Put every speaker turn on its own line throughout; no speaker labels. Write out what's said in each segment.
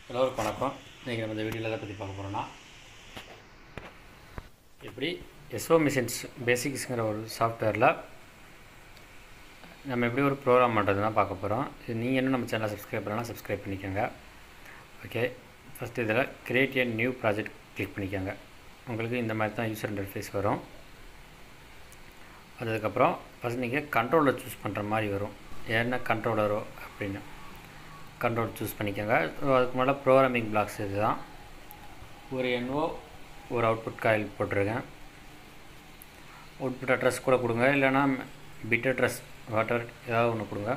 எல்லோருக்கும் வணக்கம் இன்றைக்கி நம்ம இந்த வீடியோவில் எதை பற்றி பார்க்க போகிறோன்னா எப்படி எஸ்ஓ மிஷின்ஸ் பேசிக்ஸுங்கிற ஒரு சாஃப்ட்வேரில் நம்ம எப்படி ஒரு ப்ரோக்ராம் பண்ணுறதுனா பார்க்க போகிறோம் இது நீங்கள் இன்னும் நம்ம சேனலை சப்ஸ்கிரைப் பண்ணலாம் சப்ஸ்கிரைப் பண்ணிக்கோங்க ஓகே ஃபஸ்ட்டு இதில் create a new project click பண்ணிக்கோங்க உங்களுக்கு இந்த மாதிரி தான் யூசர் இன்டர்ஃபேஸ் வரும் அதுக்கப்புறம் ஃபஸ்ட் நீங்கள் கண்ட்ரோலர் சூஸ் பண்ணுற மாதிரி வரும் என்ன கண்ட்ரோலரோ அப்படின்னு கண்ட்ரோல் சூஸ் பண்ணிக்கோங்க ஸோ அதுக்கு முன்னாடி ப்ரோக்ராமிங் பிளாக்ஸ் இதுதான் ஒரு என்ஓ ஒரு அவுட்புட் காயில் போட்டிருக்கேன் அவுட்புட் அட்ரஸ் கூட கொடுங்க இல்லைன்னா பிட் அட்ரஸ் வாட்டர் ஏதாவது ஒன்று கொடுங்க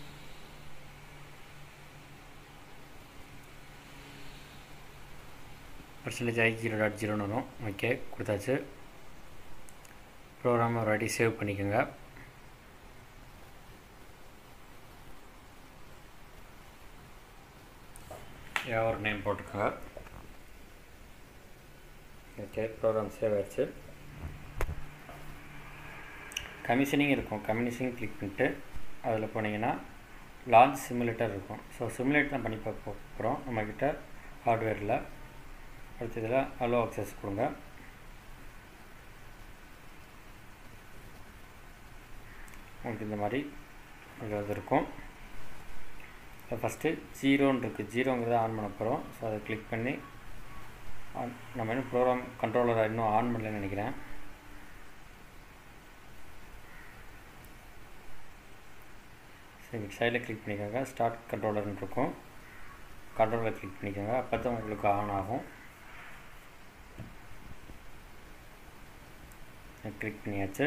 பர்சன்டேஜ் ஐ ஜீரோ டாட் ஜீரோன்னு வரும் ஓகே கொடுத்தாச்சு ப்ரோக்ராம் ஒரு வாட்டி சேவ் பண்ணிக்கோங்க ஏதாவது ஒரு நேம் போட்டுக்கோங்க ஓகே ப்ரோக்ராம் சேவ் ஆயிடுச்சு கமிஷனிங் இருக்கும் கமிஷனிங் கிளிக் பண்ணிட்டு அதில் போனீங்கன்னா லான்ச் சிமுலேட்டர் இருக்கும் ஸோ சிமுலேட் தான் பண்ணி பார்க்க போகிறோம் நம்மக்கிட்ட ஹார்ட்வேரில் அடுத்ததில் அலோ அக்சஸ் கொடுங்க உங்களுக்கு இந்த மாதிரி இது இருக்கும் இப்போ ஃபஸ்ட்டு ஜீரோன்னு இருக்குது ஜீரோங்கிறத ஆன் பண்ண போகிறோம் ஸோ அதை கிளிக் பண்ணி ஆன் நம்ம இன்னும் ப்ரோக்ராம் கண்ட்ரோலரை இன்னும் ஆன் பண்ணலன்னு நினைக்கிறேன் சரி சைடில் கிளிக் பண்ணிக்கோங்க ஸ்டார்ட் கண்ட்ரோலர்னு இருக்கும் கண்ட்ரோலர் கிளிக் பண்ணிக்கோங்க அப்போ தான் உங்களுக்கு ஆன் ஆகும் கிளிக் பண்ணியாச்சு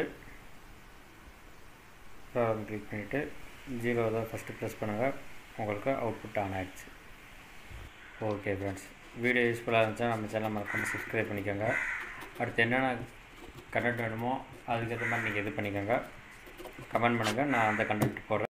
ப்ரோக்ராம் கிளிக் பண்ணிவிட்டு ஜீரோ தான் ஃபஸ்ட்டு ப்ரெஸ் பண்ணுங்கள் உங்களுக்கு அவுட்புட் ஆன் ஆகிடுச்சு ஓகே ஃப்ரெண்ட்ஸ் வீடியோ யூஸ்ஃபுல்லாக இருந்துச்சா நம்ம சேனல் மறக்காமல் சப்ஸ்கிரைப் பண்ணிக்கோங்க அடுத்து என்னென்ன கண்டென்ட் வேணுமோ அதுக்கேற்ற மாதிரி நீங்கள் இது பண்ணிக்கோங்க கமெண்ட் பண்ணுங்கள் நான் அந்த கண்டென்ட் போடுறேன்